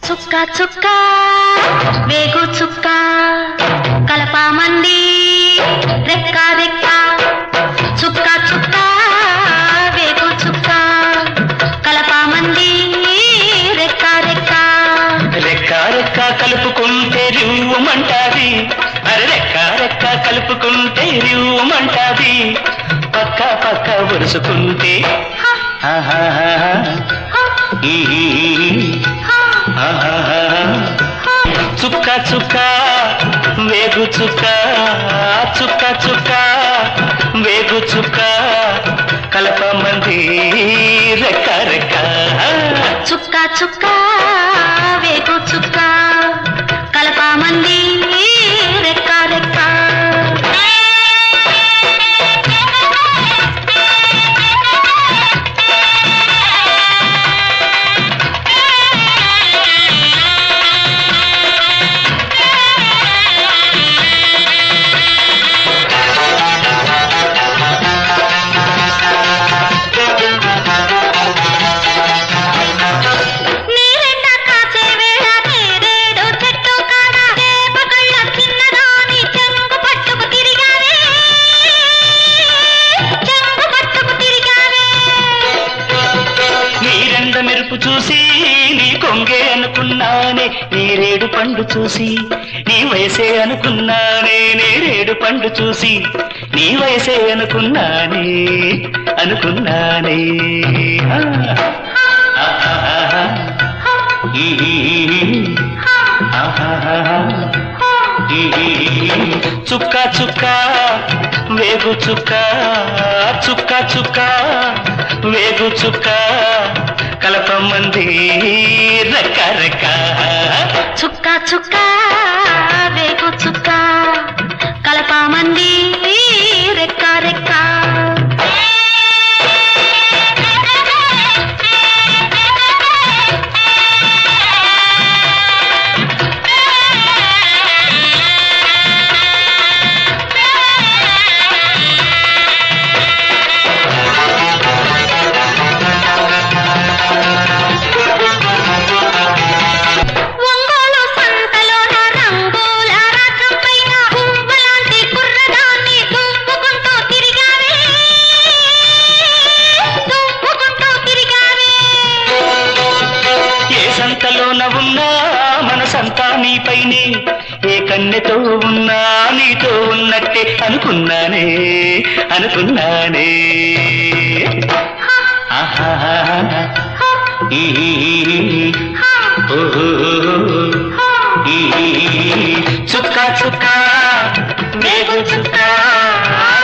చుక్క చుక్క వేగు చుక్క కలపామంది రెక్క రెక్క చుక్క చుక్క వేగు చుక్క కలపామంది రెక్క రెక్క రెక్క రెక్క కలుపుకుంటే రివ్వుమంటాది అరే రెక్క రెక్క కలుపుకుంటే రివ్వుమంటాది పక్క పక్క వరుసుకుంటే హ, ఆహాహా. హ, ఈ హ, ఆహాహా. హ. చుక్క చుక్క వేగు చుక్క చుక్క చుక్క వేగు చుక్క కలపమంది రెక్క రెక్క చుక్క చుక్క వేగు చుక్క కలపామంది రెక్క రెక్క నీరెండ కాచే వేళ నేరేడు చెట్టు కాడ చేప కళ్ళ చిన్నదాని చెంగు పట్టుకు తిరిగావే చెంగు పట్టుకు తిరిగావే నీరెండ మెరుపు చూసి నీ కొంగే అనుకున్నానే నేరేడు పండు చూసి నీ వయసే అనుకున్నానే నేరేడు పండు చూసి నీ వయసే అనుకున్నానే అనుకున్నానే ఆ. ఆహాహా. ఈ. ఆహాహా. ఈ. చుక్క చుక్క వేగు చుక్క చుక్క చుక్క వేగు చుక్క కలపమంది రెక్క రెక్క చుక్క చుక్క వేగు చుక్క కలపామంది రెక్క రెక్క ఒంగోలు సంతలోన రంగుల రథం పైన పువ్వులాంటి కుర్రదాన్ని దువ్వుకుంటూ తిరిగావే దువ్వుకుంటూ తిరిగావే ఏ సంతలోన ఉన్నా మన సంతా నీపైనే ఏ కన్నెతో ఉన్నా నీతో ఉన్నట్టే అనుకున్నానే అనుకున్నానే ఆహాహా. ఈ. ఓహో. ఈ. చుక్క చుక్క వేగు చుక్క